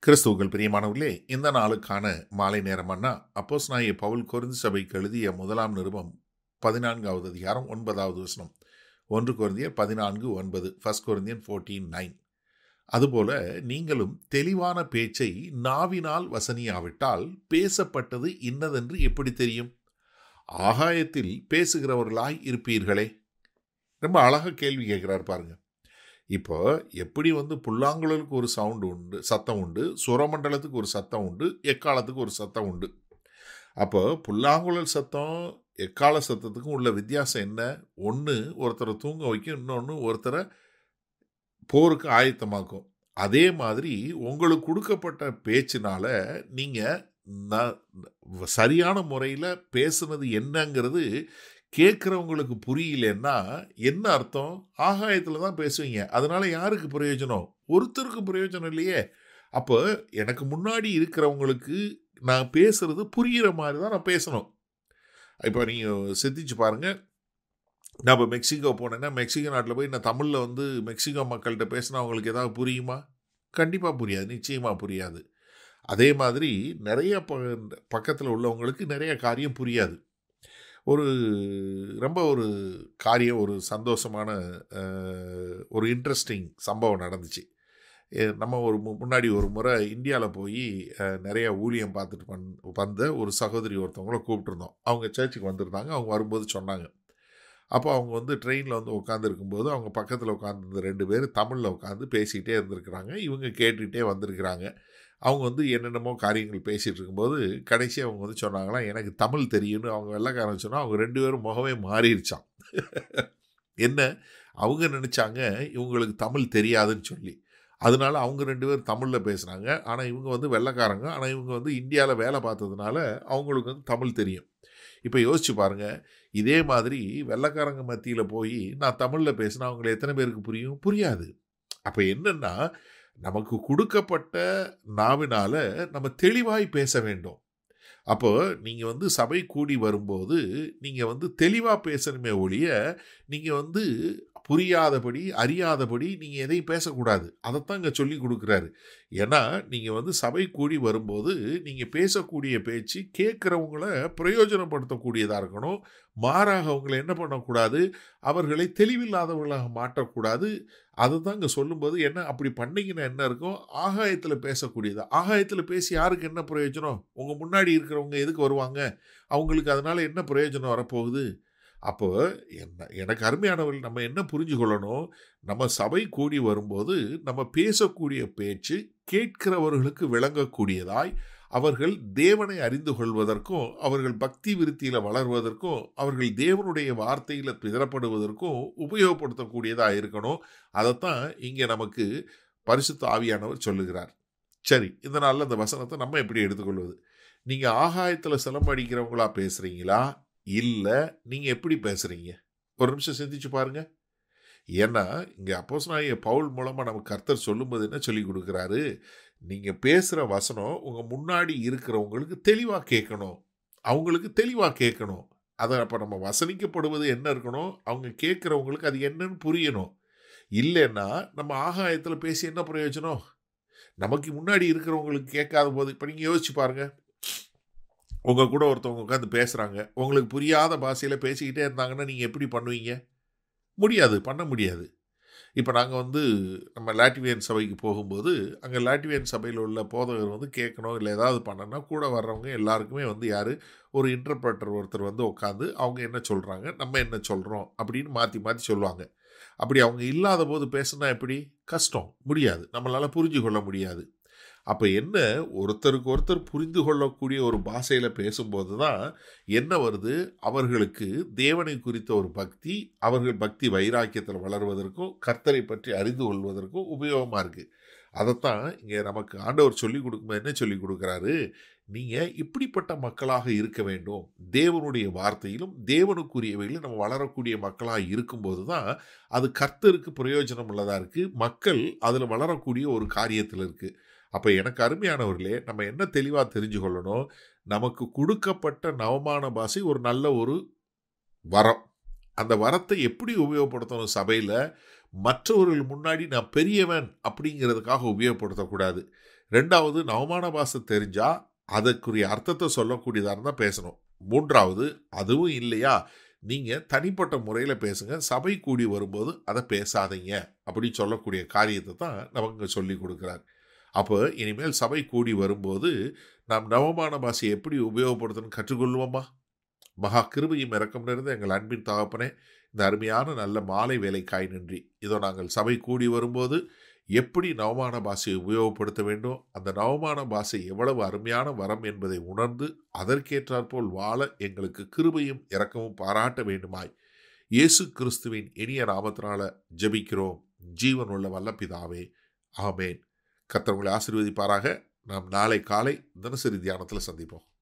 கிறிஸ்துவுக்கள் பிரியமானவர்களே இந்த நாளுக்கான மாலை நேரமன்னா அப்போஸ் நாய பவுல் கொரிந்து சபைக்கு எழுதிய முதலாம் நிருபம் பதினான்காவது அதிகாரம் ஒன்பதாவது வசனம் ஒன்று கொரிந்தியர் பதினான்கு ஒன்பது ஃபர்ஸ்ட் கொரிந்தியன் ஃபோர்டீன் நைன் அதுபோல நீங்களும் தெளிவான பேச்சை நாவினால் வசனியாவிட்டால் பேசப்பட்டது இன்னதென்று எப்படி தெரியும் ஆகாயத்தில் பேசுகிறவர்களாய் இருப்பீர்களே ரொம்ப அழகா கேள்வி கேட்குறாரு பாருங்க இப்போ எப்படி வந்து புல்லாங்குழலுக்கு ஒரு சவுண்டு உண்டு சத்தம் உண்டு சுரமண்டலத்துக்கு ஒரு சத்தம் உண்டு எக்காலத்துக்கு ஒரு சத்தம் உண்டு அப்போ புல்லாங்குழல் சத்தம் எக்கால சத்தத்துக்கும் உள்ள வித்தியாசம் என்ன ஒன்று ஒருத்தரை தூங்க வைக்கும் இன்னொன்று ஒருத்தரை போருக்கு ஆயத்தமாக்கும் அதே மாதிரி உங்களுக்கு கொடுக்கப்பட்ட பேச்சினால நீங்கள் சரியான முறையில் பேசுனது என்னங்கிறது கேட்குறவங்களுக்கு புரியலன்னா என்ன அர்த்தம் ஆகாயத்தில் தான் பேசுவீங்க அதனால யாருக்கு பிரயோஜனம் ஒருத்தருக்கு பிரயோஜனம் இல்லையே அப்போ எனக்கு முன்னாடி இருக்கிறவங்களுக்கு நான் பேசுறது புரிகிற மாதிரி தான் நான் பேசணும் இப்போ நீங்கள் சிந்திச்சு பாருங்கள் நான் இப்போ மெக்சிகோ போனேன்னா மெக்சிகோ நாட்டில் போய் நான் தமிழில் வந்து மெக்சிகோ மக்கள்கிட்ட பேசினா அவங்களுக்கு ஏதாவது புரியுமா கண்டிப்பாக புரியாது நிச்சயமாக புரியாது அதே மாதிரி நிறைய ப பக்கத்தில் உள்ளவங்களுக்கு நிறைய காரியம் புரியாது ஒரு ரொம்ப ஒரு காரியம் ஒரு சந்தோஷமான ஒரு இன்ட்ரெஸ்டிங் சம்பவம் நடந்துச்சு நம்ம ஒரு முன்னாடி ஒரு முறை இந்தியாவில் போய் நிறைய ஊழியம் பார்த்துட்டு பண் வந்த ஒரு சகோதரி ஒருத்தவங்கள கூப்பிட்டுருந்தோம் அவங்க சர்ச்சுக்கு வந்திருந்தாங்க அவங்க வரும்போது சொன்னாங்க அப்போ அவங்க வந்து ட்ரெயினில் வந்து உட்காந்துருக்கும்போது அவங்க பக்கத்தில் உட்காந்துருந்த ரெண்டு பேர் தமிழில் உட்காந்து பேசிக்கிட்டே இருந்திருக்கிறாங்க இவங்க கேட்டுக்கிட்டே வந்திருக்கிறாங்க அவங்க வந்து என்னென்னமோ காரியங்கள் பேசிகிட்டு இருக்கும்போது கடைசி அவங்க வந்து சொன்னாங்களாம் எனக்கு தமிழ் தெரியும்னு அவங்க வெள்ளைக்காரன் சொன்னால் அவங்க ரெண்டு பேரும் முகமே மாறிடுச்சான் என்ன அவங்க நினச்சாங்க இவங்களுக்கு தமிழ் தெரியாதுன்னு சொல்லி அதனால அவங்க ரெண்டு பேர் தமிழில் பேசுகிறாங்க ஆனால் இவங்க வந்து வெள்ளைக்காரங்க ஆனால் இவங்க வந்து இந்தியாவில் வேலை பார்த்ததுனால அவங்களுக்கு வந்து தமிழ் தெரியும் இப்போ யோசிச்சு பாருங்கள் இதே மாதிரி வெள்ளைக்காரங்க மத்தியில் போய் நான் தமிழில் பேசினா அவங்களை எத்தனை பேருக்கு புரியும் புரியாது அப்போ என்னென்னா நமக்கு கொடுக்கப்பட்ட நாவினால நம்ம தெளிவாய் பேச வேண்டும் அப்போ நீங்கள் வந்து சபை கூடி வரும்போது நீங்கள் வந்து தெளிவாக பேசணுமே ஒழிய நீங்கள் வந்து புரியாதபடி அறியாதபடி நீங்கள் எதையும் பேசக்கூடாது அதைத்தான் இங்கே சொல்லி கொடுக்குறாரு ஏன்னா நீங்கள் வந்து சபை கூடி வரும்போது நீங்கள் பேசக்கூடிய பேச்சு கேட்குறவங்கள பிரயோஜனப்படுத்தக்கூடியதாக இருக்கணும் மாறாக அவங்களை என்ன பண்ணக்கூடாது அவர்களை தெளிவில்லாதவர்களாக மாற்றக்கூடாது அதை தான் இங்கே சொல்லும்போது என்ன அப்படி பண்ணிங்கன்னா என்ன இருக்கும் ஆகாயத்தில் பேசக்கூடியது ஆகாயத்தில் பேசி யாருக்கு என்ன பிரயோஜனம் உங்கள் முன்னாடி இருக்கிறவங்க எதுக்கு வருவாங்க அவங்களுக்கு அதனால் என்ன பிரயோஜனம் வரப்போகுது அப்போ என்ன எனக்கு அருமையானவர்கள் நம்ம என்ன புரிஞ்சு கொள்ளணும் நம்ம சபை கூடி வரும்போது நம்ம பேசக்கூடிய பேச்சு கேட்கிறவர்களுக்கு விளங்கக்கூடியதாய் அவர்கள் தேவனை அறிந்து கொள்வதற்கும் அவர்கள் பக்தி விருத்தியில் வளர்வதற்கும் அவர்கள் தேவனுடைய வார்த்தையில் பிதறப்படுவதற்கும் உபயோகப்படுத்தக்கூடியதாக இருக்கணும் அதைத்தான் இங்கே நமக்கு பரிசுத்த ஆவியானவர் சொல்லுகிறார் சரி இந்த நாளில் அந்த வசனத்தை நம்ம எப்படி எடுத்துக்கொள்வது நீங்கள் ஆகாயத்தில் சிலம்படிக்கிறவங்களா பேசுகிறீங்களா இல்லை நீங்கள் எப்படி பேசுகிறீங்க ஒரு நிமிஷம் சிந்திச்சு பாருங்க ஏன்னா இங்கே அப்போஸ் நான் பவுல் மூலமாக நமக்கு கர்த்தர் சொல்லும்போது என்ன சொல்லி கொடுக்குறாரு நீங்கள் பேசுகிற வசனம் உங்கள் முன்னாடி இருக்கிறவங்களுக்கு தெளிவாக கேட்கணும் அவங்களுக்கு தெளிவாக கேட்கணும் அதை அப்போ நம்ம வசனிக்கப்படுவது என்ன இருக்கணும் அவங்க கேட்குறவங்களுக்கு அது என்னன்னு புரியணும் இல்லைன்னா நம்ம ஆகாயத்தில் பேசி என்ன பிரயோஜனம் நமக்கு முன்னாடி இருக்கிறவங்களுக்கு கேட்காத போது இப்போ நீங்கள் யோசிச்சு பாருங்கள் உங்கள் கூட ஒருத்தவங்க உட்காந்து பேசுகிறாங்க உங்களுக்கு புரியாத பாஷையில் பேசிக்கிட்டே இருந்தாங்கன்னா நீங்கள் எப்படி பண்ணுவீங்க முடியாது பண்ண முடியாது இப்போ நாங்கள் வந்து நம்ம லாட்வியன் சபைக்கு போகும்போது அங்கே லாட்வியன் சபையில் உள்ள போதகர் வந்து கேட்கணும் இல்லை ஏதாவது பண்ணனா கூட வர்றவங்க எல்லாருக்குமே வந்து யார் ஒரு இன்டர்பிரட்டர் ஒருத்தர் வந்து உட்காந்து அவங்க என்ன சொல்கிறாங்க நம்ம என்ன சொல்கிறோம் அப்படின்னு மாற்றி மாற்றி சொல்லுவாங்க அப்படி அவங்க இல்லாத போது பேசுனா எப்படி கஷ்டம் முடியாது நம்மளால் புரிஞ்சு கொள்ள முடியாது அப்போ என்ன ஒருத்தருக்கு ஒருத்தர் புரிந்து கொள்ளக்கூடிய ஒரு பாஷையில் பேசும்போது தான் என்ன வருது அவர்களுக்கு தேவனை குறித்த ஒரு பக்தி அவர்கள் பக்தி வைராக்கியத்தில் வளர்வதற்கும் கர்த்தரை பற்றி அறிந்து கொள்வதற்கும் உபயோகமாக இருக்குது அதைத்தான் இங்கே நமக்கு ஆண்டவர் சொல்லிக் கொடுக்கும்போது என்ன சொல்லி கொடுக்குறாரு நீங்கள் இப்படிப்பட்ட மக்களாக இருக்க வேண்டும் தேவனுடைய வார்த்தையிலும் தேவனுக்குரியவையிலும் நம்ம வளரக்கூடிய மக்களாக இருக்கும்போது தான் அது கர்த்தருக்கு பிரயோஜனம் உள்ளதாக இருக்குது மக்கள் அதில் வளரக்கூடிய ஒரு காரியத்தில் இருக்குது அப்போ எனக்கு அருமையானவர்களே நம்ம என்ன தெளிவாக தெரிஞ்சு கொள்ளணும் நமக்கு கொடுக்கப்பட்ட நவமான பாஷை ஒரு நல்ல ஒரு வரம் அந்த வரத்தை எப்படி உபயோகப்படுத்தணும் சபையில் மற்றவர்கள் முன்னாடி நான் பெரியவன் அப்படிங்கிறதுக்காக உபயோகப்படுத்தக்கூடாது ரெண்டாவது நவமான பாஷை தெரிஞ்சா அதற்குரிய அர்த்தத்தை சொல்லக்கூடியதாக இருந்தால் பேசணும் மூன்றாவது அதுவும் இல்லையா நீங்கள் தனிப்பட்ட முறையில் பேசுங்க சபை கூடி வரும்போது அதை பேசாதீங்க அப்படின்னு சொல்லக்கூடிய காரியத்தை தான் நமக்கு சொல்லி கொடுக்குறார் அப்போ இனிமேல் சபை கூடி வரும்போது நாம் நவமான பாஷையை எப்படி உபயோகப்படுத்தணும்னு கற்றுக்கொள்வோமா மகா கிருபையும் இறக்கம் நிறைந்த எங்கள் அன்பின் தகப்பனே இந்த அருமையான நல்ல மாலை வேலைக்காய் நன்றி இதோ நாங்கள் சபை கூடி வரும்போது எப்படி நவமான பாஷையை உபயோகப்படுத்த வேண்டும் அந்த நவமான பாஷை எவ்வளவு அருமையான வரம் என்பதை உணர்ந்து அதற்கேற்றாற்போல் வாழ எங்களுக்கு கிருபையும் இரக்கமும் பாராட்ட வேண்டுமாய் இயேசு கிறிஸ்துவின் இனிய நாமத்தினால ஜெபிக்கிறோம் ஜீவன் உள்ள வல்ல பிதாவே ஆமேன் கத்தவங்களை ஆசீர்வதிப்பாராக நாம் நாளை காலை தினசரி தியானத்தில் சந்திப்போம்